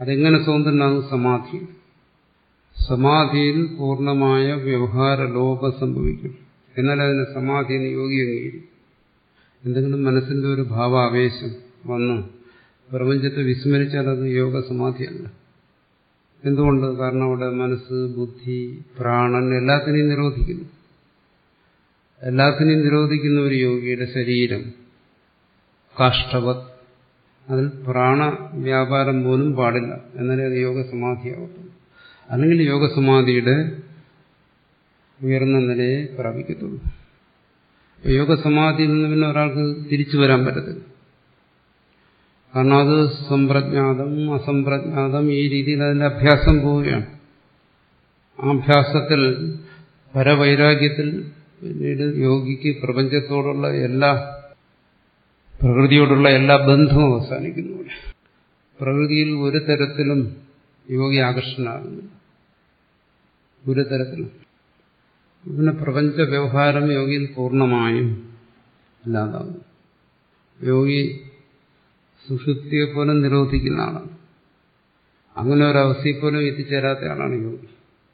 അതെങ്ങനെ സ്വതന്ത്രനാകും സമാധി സമാധിയിൽ പൂർണ്ണമായ വ്യവഹാര ലോപം സംഭവിക്കും എന്നാൽ അതിന് സമാധി എന്ന് യോഗി അംഗീകരിക്കും എന്തെങ്കിലും മനസ്സിന്റെ ഒരു ഭാവാവേശം വന്ന് പ്രപഞ്ചത്തെ വിസ്മരിച്ചാൽ അത് യോഗ സമാധിയല്ല എന്തുകൊണ്ട് കാരണം അവിടെ മനസ്സ് ബുദ്ധി പ്രാണൻ എല്ലാത്തിനെയും നിരോധിക്കുന്നു എല്ലാത്തിനെയും നിരോധിക്കുന്ന ഒരു യോഗിയുടെ ശരീരം കാഷ്ടവത് അതിൽ പ്രാണ വ്യാപാരം പോലും പാടില്ല എന്നാലേ അത് യോഗസമാധിയാവത്തുള്ളൂ അല്ലെങ്കിൽ യോഗസമാധിയുടെ ഉയർന്ന നിലയെ പ്രാപിക്കത്തുള്ളൂ യോഗസമാധിയിൽ നിന്ന് പിന്നെ ഒരാൾക്ക് തിരിച്ചു വരാൻ പറ്റത്തില്ല കാരണം അത് സമ്പ്രജ്ഞാതം അസംപ്രജ്ഞാതം ഈ രീതിയിൽ അതിന്റെ അഭ്യാസം പോവുകയാണ് ആ അഭ്യാസത്തിൽ പരവൈരാഗ്യത്തിൽ പിന്നീട് യോഗിക്ക് പ്രപഞ്ചത്തോടുള്ള എല്ലാ പ്രകൃതിയോടുള്ള എല്ലാ ബന്ധവും അവസാനിക്കുന്നു പ്രകൃതിയിൽ ഒരു തരത്തിലും യോഗി ആകർഷണമാകുന്നു ഒരു തരത്തിലും പിന്നെ പ്രപഞ്ച വ്യവഹാരം യോഗിയിൽ പൂർണ്ണമായും ഇല്ലാതാകും യോഗി സുഷുപ്തിയെ പോലും നിരോധിക്കുന്ന ആളാണ് അങ്ങനെ ഒരു അവസ്ഥയിൽ പോലും എത്തിച്ചേരാത്ത ആളാണ് യോഗി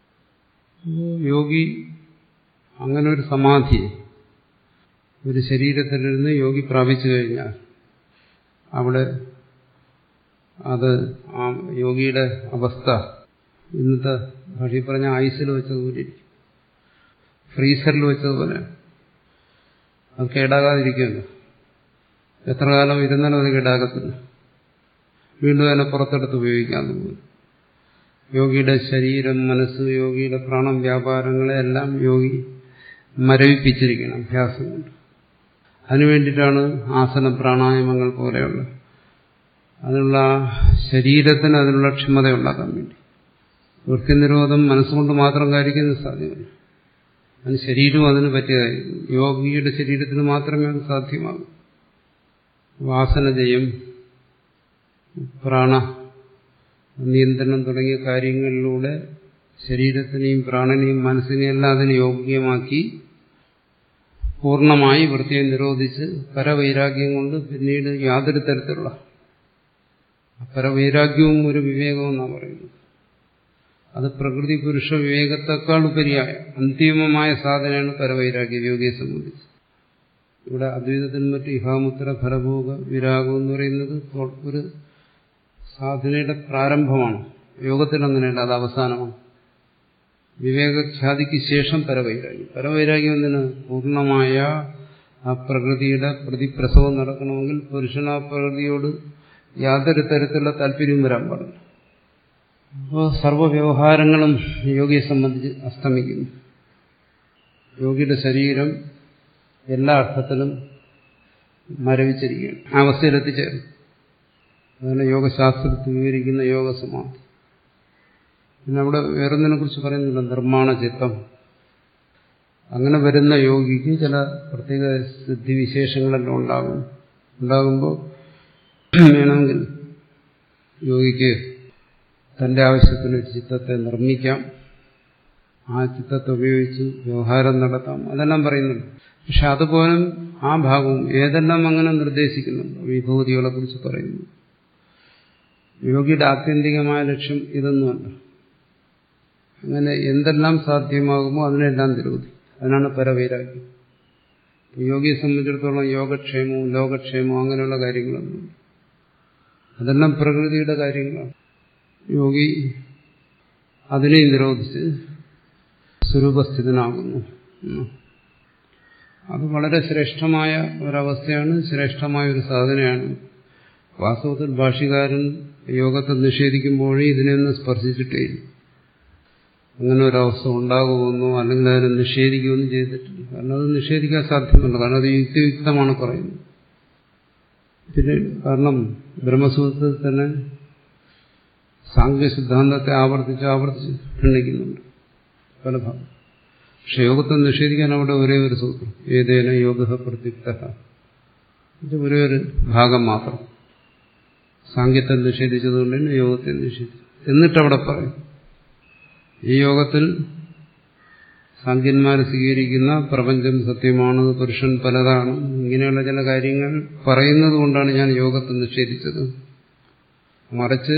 യോഗി അങ്ങനെ ഒരു സമാധി ഒരു ശരീരത്തിലിരുന്ന് യോഗി പ്രാപിച്ചു കഴിഞ്ഞാൽ അവിടെ അത് ആ യോഗിയുടെ അവസ്ഥ ഇന്നത്തെ ഭാഷയിൽ പറഞ്ഞ ഐസിൽ വെച്ചതുപോലെ ഇരിക്കും ഫ്രീസറിൽ വെച്ചതുപോലെ അത് കേടാകാതിരിക്കുമല്ലോ എത്ര കാലം ഇരുന്നാലും അത് കേടാകത്തില്ല വീണ്ടും അതിനെ പുറത്തെടുത്ത് ഉപയോഗിക്കാൻ തോന്നുന്നു യോഗിയുടെ ശരീരം മനസ്സ് യോഗിയുടെ പ്രാണം വ്യാപാരങ്ങളെല്ലാം യോഗി മരവിപ്പിച്ചിരിക്കണം അഭ്യാസം കൊണ്ട് അതിനുവേണ്ടിയിട്ടാണ് ആസന പ്രാണായാമങ്ങൾ പോലെയുള്ള അതിനുള്ള ശരീരത്തിന് അതിനുള്ള ക്ഷമത ഉണ്ടാക്കാൻ വേണ്ടി വൃത്തിനിരോധം മനസ്സുകൊണ്ട് മാത്രം കാര്യത്തിന് സാധ്യമല്ല അതിന് ശരീരവും അതിന് പറ്റിയതായിരിക്കും യോഗിയുടെ ശരീരത്തിന് മാത്രമേ അത് സാധ്യമാകൂ വാസനജയം പ്രാണ നിയന്ത്രണം തുടങ്ങിയ കാര്യങ്ങളിലൂടെ ശരീരത്തിനെയും പ്രാണനെയും മനസ്സിനെയും എല്ലാം അതിന് യോഗ്യമാക്കി പൂർണ്ണമായി വൃത്തിയെ നിരോധിച്ച് പരവൈരാഗ്യം കൊണ്ട് പിന്നീട് യാതൊരു തരത്തിലുള്ള പരവൈരാഗ്യവും ഒരു വിവേകവും എന്നാണ് പറയുന്നത് അത് പ്രകൃതി പുരുഷ വിവേകത്തെക്കാൾ ഉപരിയായ അന്തിമമായ സാധനയാണ് പരവൈരാഗ്യ യോഗിയെ സംബന്ധിച്ച് ഇവിടെ അദ്വൈതത്തിൽ മറ്റ് ഇഹാമുത്തര ഫലഭോഗ വിരാഗം എന്ന് പറയുന്നത് ഒരു സാധനയുടെ പ്രാരംഭമാണ് യോഗത്തിൽ അങ്ങനെയല്ല അത് അവസാനമാണ് വിവേകഖ്യാതിക്ക് ശേഷം പരവൈരാഗ്യം പരവൈരാഗ്യം എന്തിന് പൂർണ്ണമായ ആ പ്രകൃതിയുടെ പ്രതിപ്രസവം നടക്കണമെങ്കിൽ പുരുഷൻ ആ പ്രകൃതിയോട് യാതൊരു തരത്തിലുള്ള താല്പര്യവും വരാൻ പാടില്ല അപ്പോൾ സർവ്വവ്യവഹാരങ്ങളും യോഗിയെ സംബന്ധിച്ച് അസ്തമിക്കുന്നു യോഗിയുടെ ശരീരം എല്ലാ അർത്ഥത്തിലും മരവിച്ചിരിക്കുകയാണ് ആ അവസ്ഥയിലെത്തിച്ചേർന്നു അതാണ് യോഗശാസ്ത്രത്തിൽ വിവരിക്കുന്ന യോഗസമാധി പിന്നെ അവിടെ വേറൊന്നിനെ കുറിച്ച് പറയുന്നില്ല നിർമ്മാണ ചിത്തം അങ്ങനെ വരുന്ന യോഗിക്ക് ചില പ്രത്യേക സിദ്ധിവിശേഷങ്ങളെല്ലാം ഉണ്ടാകും ഉണ്ടാകുമ്പോൾ വേണമെങ്കിൽ യോഗിക്ക് തന്റെ ആവശ്യത്തിന് ചിത്തത്തെ നിർമ്മിക്കാം ആ ചിത്തത്തെ ഉപയോഗിച്ച് വ്യവഹാരം നടത്താം അതെല്ലാം പറയുന്നുണ്ട് പക്ഷെ അതുപോലും ആ ഭാഗവും ഏതെല്ലാം അങ്ങനെ നിർദ്ദേശിക്കുന്നുണ്ട് വിഭൂതികളെ കുറിച്ച് പറയുന്നു യോഗിയുടെ ആത്യന്തികമായ ലക്ഷ്യം ഇതൊന്നുമല്ല അങ്ങനെ എന്തെല്ലാം സാധ്യമാകുമോ അതിനെല്ലാം നിരോധി അതിനാണ് പരവൈരാഗ്യം യോഗിയെ സംബന്ധിച്ചിടത്തോളം യോഗക്ഷേമവും ലോകക്ഷേമവും അങ്ങനെയുള്ള കാര്യങ്ങളൊന്നും അതെല്ലാം പ്രകൃതിയുടെ കാര്യങ്ങളാണ് യോഗി അതിനെ നിരോധിച്ച് സ്വരൂപസ്ഥിതനാകുന്നു അത് വളരെ ശ്രേഷ്ഠമായ ഒരവസ്ഥയാണ് ശ്രേഷ്ഠമായ ഒരു സാധനയാണ് വാസ്തവത്തിൽ ഭാഷ്യകാരൻ യോഗത്തെ നിഷേധിക്കുമ്പോഴേ ഇതിനെയൊന്നും സ്പർശിച്ചിട്ടേ അങ്ങനെ ഒരവസ്ഥ ഉണ്ടാകുമെന്നോ അല്ലെങ്കിൽ അതിനെ നിഷേധിക്കുകയൊന്നും ചെയ്തിട്ടില്ല കാരണം അത് നിഷേധിക്കാൻ സാധ്യമല്ല കാരണം അത് യുക്തിയുക്തമാണ് പറയുന്നത് പിന്നെ കാരണം ബ്രഹ്മസൂത്രത്തിൽ തന്നെ സാങ്കേതിക സിദ്ധാന്തത്തെ ആവർത്തിച്ച് ആവർത്തിച്ച് ഖണ്ഡിക്കുന്നുണ്ട് പല ഭാഗം പക്ഷെ യോഗത്തെ നിഷേധിക്കാൻ അവിടെ ഒരേ ഒരു സൂത്രം ഏതേന യോഗ പ്രത്യുക്ത ഇത് ഒരേ ഒരു ഭാഗം മാത്രം സാങ്കേത്തെ നിഷേധിച്ചതുകൊണ്ട് തന്നെ യോഗത്തെ നിഷേധിച്ചു എന്നിട്ടവിടെ പറയും ഈ യോഗത്തിൽ സാങ്കന്മാർ സ്വീകരിക്കുന്ന പ്രപഞ്ചം സത്യമാണ് പുരുഷൻ പലതാണ് ഇങ്ങനെയുള്ള ചില കാര്യങ്ങൾ പറയുന്നത് കൊണ്ടാണ് ഞാൻ യോഗത്തെ നിഷേധിച്ചത് മറിച്ച്